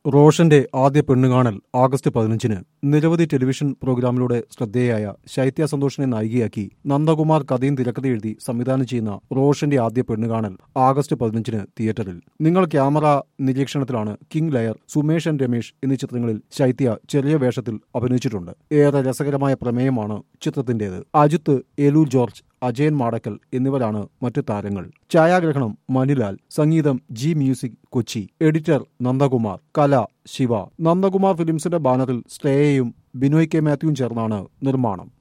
റോഷന്റെ ആദ്യ പെണ്ണുകാണൽ ആഗസ്റ്റ് പതിനഞ്ചിന് നിരവധി ടെലിവിഷൻ പ്രോഗ്രാമിലൂടെ ശ്രദ്ധേയായ ശൈത്യ സന്തോഷിനെ നായികയാക്കി നന്ദകുമാർ കഥയും തിരക്കഥ എഴുതി സംവിധാനം ചെയ്യുന്ന റോഷന്റെ ആദ്യ പെണ്ണുകാണൽ ആഗസ്റ്റ് പതിനഞ്ചിന് തിയേറ്ററിൽ നിങ്ങൾ ക്യാമറ നിരീക്ഷണത്തിലാണ് king liar Sumesh and Ramesh എന്നീ ചിത്രങ്ങളിൽ ശൈത്യ ചെറിയ വേഷത്തിൽ അഭിനയിച്ചിട്ടുണ്ട് ഏറെ രസകരമായ പ്രമേയമാണ് ചിത്രത്തിന്റേത് അജിത്ത് ഏലൂർ ജോർജ് അജയൻ മാടക്കൽ എന്നിവരാണ് മറ്റു താരങ്ങൾ ഛായാഗ്രഹണം മണിലാൽ സംഗീതം G music Kochi editor Nandakumar കല ശിവ നന്ദകുമാർ ഫിലിംസിന്റെ ബാനറിൽ ശ്രേയയും ബിനോയ് കെ മാത്യുവും ചേർന്നാണ് നിർമ്മാണം